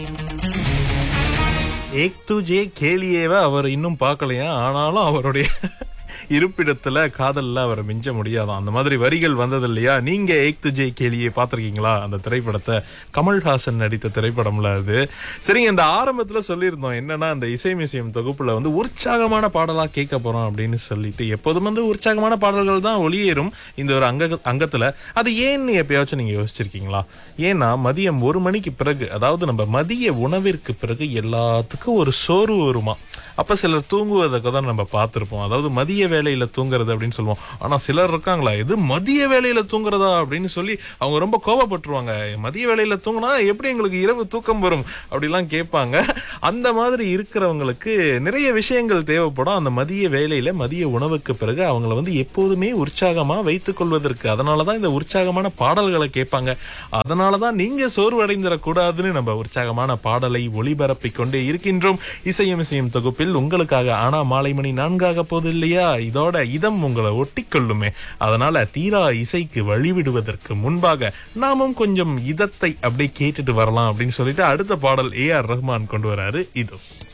ஏக் துஜே கேலியேவ அவர் இன்னும் பார்க்கலையா ஆனாலும் அவருடைய இருப்பிடத்துல காதல்ல அவரை மிஞ்ச முடியாதாம் அந்த மாதிரி வரிகள் வந்தது இல்லையா நீங்க ஏக் துஜே கேலியே பார்த்திருக்கீங்களா அந்த திரைப்படத்தை கமல்ஹாசன் நடித்த திரைப்படம்ல அது சரிங்க இந்த ஆரம்பத்துல சொல்லியிருந்தோம் என்னன்னா அந்த இசை மியூசியம் தொகுப்புல வந்து உற்சாகமான பாடலா கேட்க போறோம் அப்படின்னு சொல்லிட்டு எப்போதும் வந்து உற்சாகமான பாடல்கள் தான் ஒளியேறும் இந்த ஒரு அங்க அங்கத்துல அது ஏன்னு எப்பயாச்சும் நீங்க யோசிச்சிருக்கீங்களா ஏன்னா மதியம் ஒரு மணிக்கு பிறகு அதாவது நம்ம மதிய உணவிற்கு பிறகு எல்லாத்துக்கும் ஒரு சோர்வு வருமா அப்ப சிலர் தூங்குவதை தான் நம்ம பார்த்திருப்போம் அதாவது மதிய வேலையில தூங்குறது அப்படின்னு சொல்லுவோம் ஆனா சிலர் இருக்காங்களா இது மதிய வேலையில தூங்குறதா அப்படின்னு சொல்லி அவங்க ரொம்ப கோபப்பட்டுருவாங்க மதிய வேலையில தூங்கினா எப்படி எங்களுக்கு இரவு தூக்கம் வரும் அப்படிலாம் கேட்பாங்க அந்த மாதிரி இருக்கிறவங்களுக்கு நிறைய விஷயங்கள் தேவைப்படும் அந்த மதிய வேலையில மதிய உணவுக்கு பிறகு அவங்கள வந்து எப்போதுமே உற்சாகமா வைத்துக் கொள்வதற்கு அதனாலதான் இந்த உற்சாகமான பாடல்களை கேட்பாங்க அதனாலதான் நீங்க சோர்வடைந்திடக்கூடாதுன்னு நம்ம உற்சாகமான பாடலை ஒளிபரப்பிக் கொண்டே இருக்கின்றோம் இசையும் இசையும் தொகுப்பில் உங்களுக்காக ஆனா மாலை மணி நான்காக போது இல்லையா இதோட இதம் உங்களை ஒட்டிக்கொள்ளுமே அதனால தீரா இசைக்கு வழிவிடுவதற்கு முன்பாக நாமும் கொஞ்சம் இதத்தை அப்படியே கேட்டுட்டு வரலாம் அப்படின்னு சொல்லிட்டு அடுத்த பாடல் ஏ ஆர் ரஹ்மான் கொண்டு வராரு இது